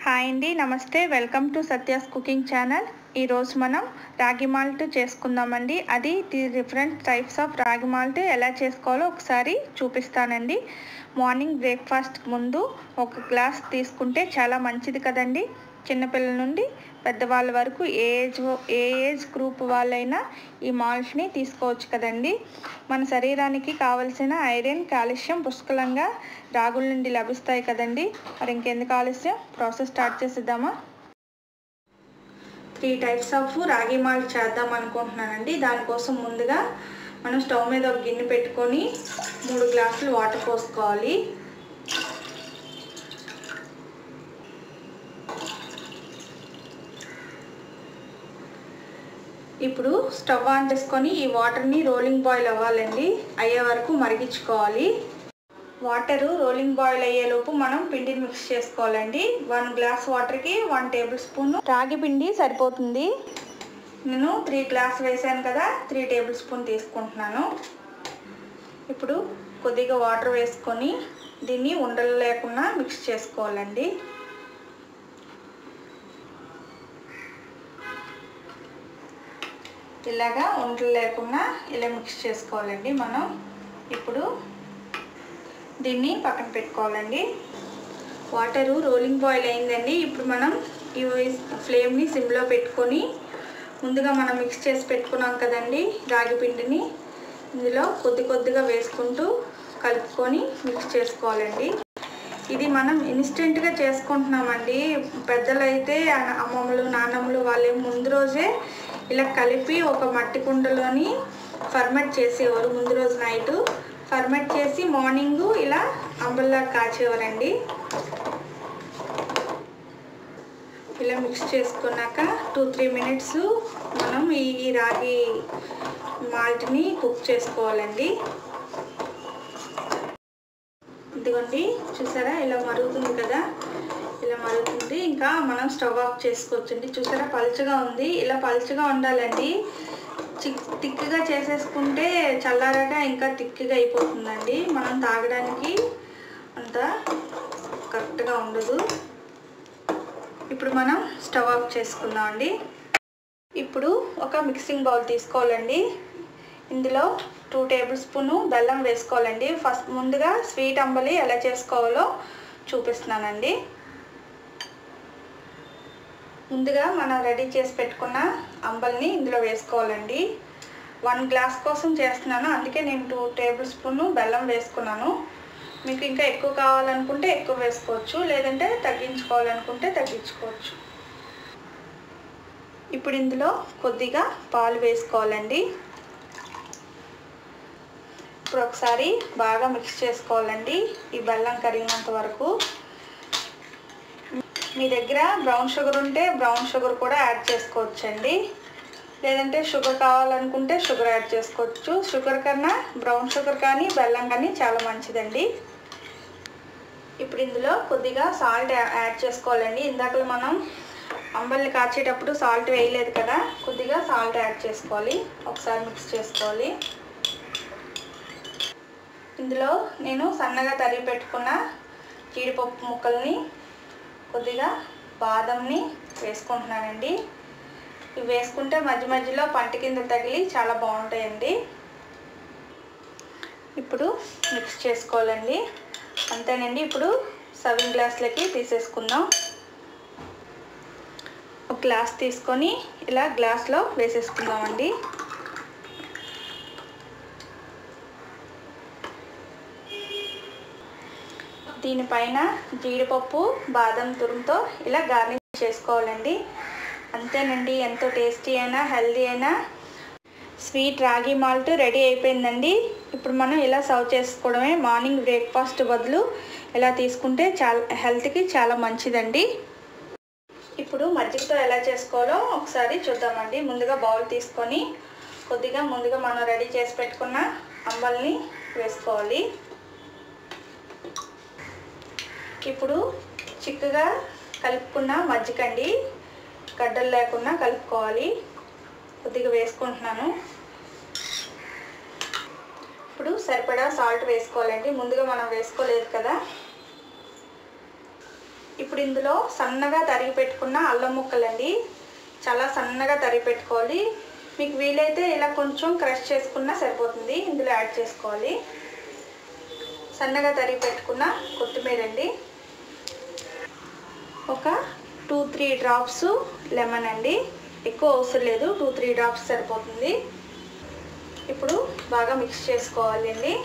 hi అండి నమస్తే welcome to Satya's cooking channel ఈరోజు మనం రాగి మాల్ట్ చేసుకుందామండి అది the different types of ragi malt ఎలా చేసుకోవాలో ఒకసారి చూపిస్తానండి మార్నింగ్ బ్రేక్ఫాస్ట్ ముందు ఒక గ్లాస్ తీసుకుంటే చాలా మంచిది కదండి చిన్నపిల్లల నుండి పెద్దవాళ్ళ వరకు a age a age group వాళ్ళైనా ఈ మాల్ట్ని తీసుకోవచ్చు కదండి మన శరీరానికి కావలసిన ఐరన్ కాల్షియం పుష్కలంగా రాగుల నుండి లభిస్తాయి కదండి మరి ఇంకెందుకు ఆలస్యం ప్రాసెస్ స్టార్ట్ చేసేద్దామా three types of ragi malt చేద్దాం అనుకుంటున్నానండి దానికోసం ముందుగా మనం స్టవ్ మీద ఒక గిన్నె పెట్టుకొని మూడు గ్లాసులు వాటర్ పోసుకోవాలి ఇప్పుడు స్టవ్ ఆన్ చేసుకొని ఈ వాటర్ని రోలింగ్ బాయిల్ అవ్వాలండి అయ్యే వరకు మరిగించుకోవాలి వాటరు రోలింగ్ బాయిల్ అయ్యేలోపు మనం పిండిని మిక్స్ చేసుకోవాలండి వన్ గ్లాస్ వాటర్కి వన్ టేబుల్ స్పూన్ రాగి పిండి సరిపోతుంది నేను త్రీ గ్లాస్ వేసాను కదా త్రీ టేబుల్ స్పూన్ తీసుకుంటున్నాను ఇప్పుడు కొద్దిగా వాటర్ వేసుకొని దీన్ని ఉండలు లేకుండా మిక్స్ చేసుకోవాలండి ఇలాగా ఉండలు లేకుండా ఇలా మిక్స్ చేసుకోవాలండి మనం ఇప్పుడు దీన్ని పక్కన పెట్టుకోవాలండి వాటరు రోలింగ్ బాయిల్ అయిందండి ఇప్పుడు మనం ఈ ఫ్లేమ్ని సిమ్లో పెట్టుకొని ముందుగా మనం మిక్స్ చేసి పెట్టుకున్నాం కదండి రాగి పిండిని ఇందులో కొద్ది కొద్దిగా వేసుకుంటూ కలుపుకొని మిక్స్ చేసుకోవాలండి ఇది మనం ఇన్స్టెంట్గా చేసుకుంటున్నామండి పెద్దలు అయితే అమ్మమ్మలు నాన్నమ్మలు వాళ్ళే ముందు రోజే ఇలా కలిపి ఒక మట్టి కుండలోని ఫర్మెంట్ చేసేవారు ముందు రోజు నైట్ ఫర్మెంట్ చేసి మార్నింగ్ ఇలా అంబల్లా కాచేవారండి ఇలా మిక్స్ చేసుకున్నాక టూ త్రీ మినిట్స్ మనం ఈ రాగి మాల్ట్ని కుక్ చేసుకోవాలండి ఇదిగోండి చూసారా ఇలా మరుగుతుంది కదా ఇలా మరుగుతుంది ఇంకా మనం స్టవ్ ఆఫ్ చేసుకోవచ్చండి చూసారా పలుచగా ఉంది ఇలా పలుచగా ఉండాలండి తిక్కుగా చేసేసుకుంటే చల్లారాక ఇంకా తిక్కుగా అయిపోతుందండి మనం తాగడానికి అంత కరెక్ట్గా ఉండదు ఇప్పుడు మనం స్టవ్ ఆఫ్ చేసుకుందాం అండి ఇప్పుడు ఒక మిక్సింగ్ బౌల్ తీసుకోవాలండి ఇందులో టూ టేబుల్ స్పూను బెల్లం వేసుకోవాలండి ఫస్ట్ ముందుగా స్వీట్ అంబలి ఎలా చేసుకోవాలో చూపిస్తున్నానండి ముందుగా మనం రెడీ చేసి పెట్టుకున్న అంబల్ని ఇందులో వేసుకోవాలండి వన్ గ్లాస్ కోసం చేస్తున్నాను అందుకే నేను టూ టేబుల్ స్పూను బెల్లం వేసుకున్నాను మీకు ఇంకా ఎక్కువ కావాలనుకుంటే ఎక్కువ వేసుకోవచ్చు లేదంటే తగ్గించుకోవాలనుకుంటే తగ్గించుకోవచ్చు ఇప్పుడు ఇందులో కొద్దిగా పాలు వేసుకోవాలండి ఇప్పుడు ఒకసారి బాగా మిక్స్ చేసుకోవాలండి ఈ బెల్లం కరిగినంత వరకు మీ దగ్గర బ్రౌన్ షుగర్ ఉంటే బ్రౌన్ షుగర్ కూడా యాడ్ చేసుకోవచ్చండి లేదంటే షుగర్ కావాలనుకుంటే షుగర్ యాడ్ చేసుకోవచ్చు షుగర్ కన్నా బ్రౌన్ షుగర్ కానీ బెల్లం కానీ చాలా మంచిదండి ఇప్పుడు ఇందులో కొద్దిగా సాల్ట్ యాడ్ చేసుకోవాలండి ఇందాక మనం అంబల్ని కాచేటప్పుడు సాల్ట్ వేయలేదు కదా కొద్దిగా సాల్ట్ యాడ్ చేసుకోవాలి ఒకసారి మిక్స్ చేసుకోవాలి ఇందులో నేను సన్నగా తరిగి పెట్టుకున్న జీడిపప్పు ముక్కల్ని కొద్దిగా బాదంని వేసుకుంటున్నానండి ఇవి వేసుకుంటే మధ్య మధ్యలో పంట కింద తగిలి చాలా బాగుంటాయండి ఇప్పుడు మిక్స్ చేసుకోవాలండి అంతేనండి ఇప్పుడు సర్వింగ్ గ్లాస్లకి తీసేసుకుందాం ఒక గ్లాస్ తీసుకొని ఇలా గ్లాస్లో వేసేసుకుందామండి దీనిపైన జీడిపప్పు బాదం తురుముతో ఇలా గార్నిష్ చేసుకోవాలండి అంతేనండి ఎంతో టేస్టీ అయినా హెల్దీ అయినా స్వీట్ రాగి మాల్ట్ రెడీ అయిపోయిందండి ఇప్పుడు మనం ఇలా సర్వ్ చేసుకోవడమే మార్నింగ్ బ్రేక్ఫాస్ట్ బదులు ఇలా తీసుకుంటే చాలా హెల్త్కి చాలా మంచిదండి ఇప్పుడు మజ్జిగతో ఎలా చేసుకోవాలో ఒకసారి చూద్దామండి ముందుగా బౌల్ తీసుకొని కొద్దిగా ముందుగా మనం రెడీ చేసి పెట్టుకున్న అంబల్ని వేసుకోవాలి ఇప్పుడు చిక్కగా కలుపుకున్న మజ్జిగండి గడ్డలు లేకుండా కలుపుకోవాలి కొద్దిగా వేసుకుంటున్నాను ఇప్పుడు సరిపడా సాల్ట్ వేసుకోవాలండి ముందుగా మనం వేసుకోలేదు కదా ఇప్పుడు ఇందులో సన్నగా తరిగి పెట్టుకున్న అల్లం ముక్కలండి చాలా సన్నగా తరిగి పెట్టుకోవాలి మీకు వీలైతే ఇలా కొంచెం క్రష్ చేసుకున్నా సరిపోతుంది ఇందులో యాడ్ చేసుకోవాలి సన్నగా తరిగి పెట్టుకున్న కొత్తిమీర అండి ఒక టూ త్రీ డ్రాప్స్ లెమన్ అండి ఎక్కువ అవసరం లేదు టూ త్రీ డ్రాప్స్ సరిపోతుంది ఇప్పుడు బాగా మిక్స్ చేసుకోవాలండి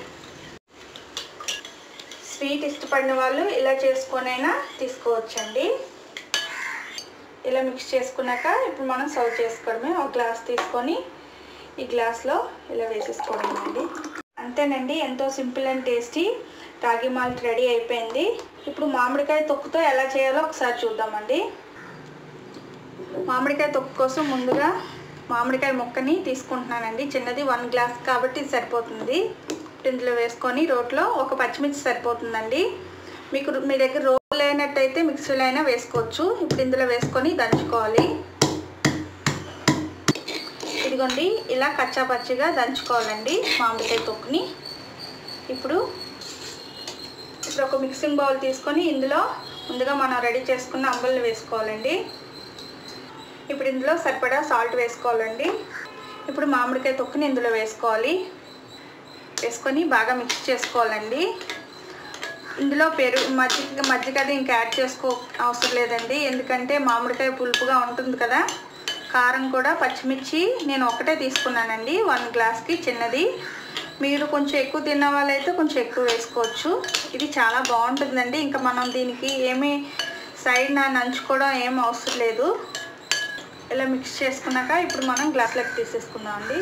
స్వీట్ ఇష్టపడిన వాళ్ళు ఇలా చేసుకొనైనా తీసుకోవచ్చండి ఇలా మిక్స్ చేసుకున్నాక ఇప్పుడు మనం సర్వ్ చేసుకోవడమే ఒక గ్లాస్ తీసుకొని ఈ గ్లాస్లో ఇలా వేసేసుకోవడం అండి అంతేనండి ఎంతో simple and tasty ragi malt ready అయిపోయింది ఇప్పుడు మామిడికాయ తొక్కుతో ఎలా చేయాలో ఒకసారి చూద్దామండి మామిడికాయ తొక్కు కోసం ముందుగా మామిడికాయ ముక్కని తీసుకుంటున్నానండి చిన్నది వన్ గ్లాస్ కాబట్టి ఇది సరిపోతుంది ఇందులో వేసుకొని రోట్లో ఒక పచ్చిమిర్చి సరిపోతుందండి మీకు మీ దగ్గర రోల్ అయినట్టయితే మిక్సీలో అయినా వేసుకోవచ్చు ఇప్పుడు ఇందులో వేసుకొని దంచుకోవాలి ఇదిగోండి ఇలా కచ్చా పచ్చిగా దంచుకోవాలండి మామిడికాయ తొక్కుని ఇప్పుడు ఇప్పుడు ఒక మిక్సింగ్ బౌల్ తీసుకొని ఇందులో ముందుగా మనం రెడీ చేసుకున్న అంబల్ని వేసుకోవాలండి ఇప్పుడు ఇందులో సరిపడా సాల్ట్ వేసుకోవాలండి ఇప్పుడు మామిడికాయ తొక్కుని ఇందులో వేసుకోవాలి వేసుకొని బాగా మిక్స్ చేసుకోవాలండి ఇందులో పెరుగు మజ్జిగ మజ్జిగ అది ఇంకా యాడ్ చేసుకో అవసరం లేదండి ఎందుకంటే మామిడికాయ పులుపుగా ఉంటుంది కదా కారం కూడా పచ్చిమిర్చి నేను ఒకటే తీసుకున్నానండి వన్ గ్లాస్కి చిన్నది మీరు కొంచెం ఎక్కువ తిన్న వాళ్ళైతే కొంచెం ఎక్కువ వేసుకోవచ్చు ఇది చాలా బాగుంటుందండి ఇంకా మనం దీనికి ఏమీ సైడ్ నా నంచుకోవడం ఏం అవసరం లేదు ఇలా మిక్స్ చేసుకున్నాక ఇప్పుడు మనం గ్లాస్లోకి తీసేసుకుందాం అండి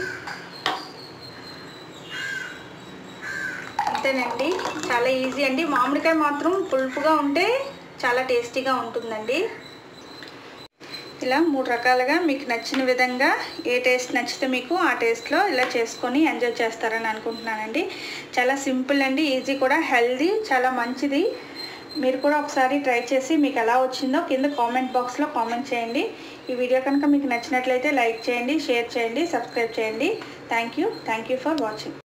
అంతేనండి చాలా ఈజీ అండి మామిడికాయ మాత్రం పులుపుగా ఉంటే చాలా టేస్టీగా ఉంటుందండి ఇలా మూడు రకాలుగా మీకు నచ్చిన విధంగా ఏ టేస్ట్ నచ్చితే మీకు ఆ టేస్ట్లో ఇలా చేసుకొని ఎంజాయ్ చేస్తారని అనుకుంటున్నానండి చాలా సింపుల్ అండి ఈజీ కూడా హెల్దీ చాలా మంచిది మీరు కూడా ఒకసారి ట్రై చేసి మీకు ఎలా వచ్చిందో కింద కామెంట్ బాక్స్లో కామెంట్ చేయండి ఈ వీడియో కనుక మీకు నచ్చినట్లయితే లైక్ చేయండి షేర్ చేయండి సబ్స్క్రైబ్ చేయండి thank you thank you for watching